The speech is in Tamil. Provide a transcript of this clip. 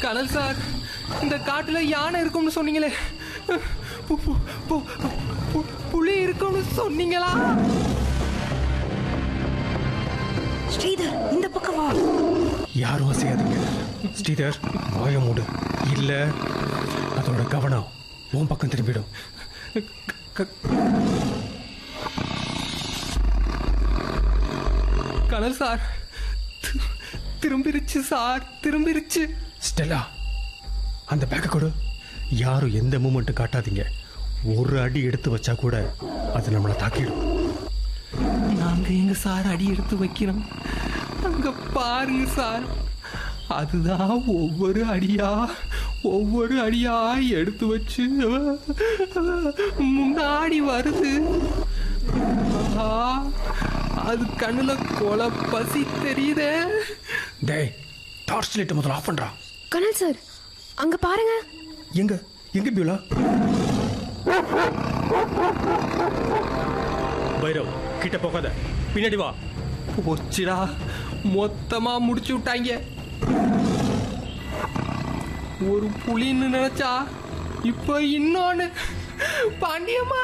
கனல் சார் இந்த காட்டுல யானை இருக்கும்னு சொன்னீங்களே பு- பு- பு- பு- புலி இருக்கும்னு சொன்னீங்களா ஸ்ரீதர் இந்த பக்கம் வா யாரும் அசையாதீங்க ஸ்ரீதர் வாய மூடு இல்ல அதோட கவனம் உன் பக்கம் திரும்பிடும் க- கனல் சார் தி- திரும்பிருச்சு சார் திரும்பிருச்சு ஸ்டெல்லா அந்த பேக்கை கொடு யாரும் எந்த மூமெண்ட்டும் காட்டாதீங்க ஒரு அடி எடுத்து வச்சா கூட அது நம்மளை தாக்கிடும் நாங்க எங்க சார் அடி எடுத்து வைக்கிறோம் அங்க பாருங்க சார் அதுதான் ஒவ்வொரு அடியா ஒவ்வொரு அடியா எடுத்து வச்சு முன்னாடி வருது ஆஹா, அது கண்ணுல கொலை பசி தெரியுதே டேய் டார்ச் லைட்டை முதல்ல ஆஃப் பண்றா கனல் சார் அங்க பாருங்க எங்க எங்க பியூலா பைரவ் கிட்ட போகாத பின்னாடி வா போச்சுடா மொத்தமா முடிச்சு விட்டாங்க ஒரு புலின்னு நினைச்சா இப்ப இன்னொன்னு பாண்டியம்மா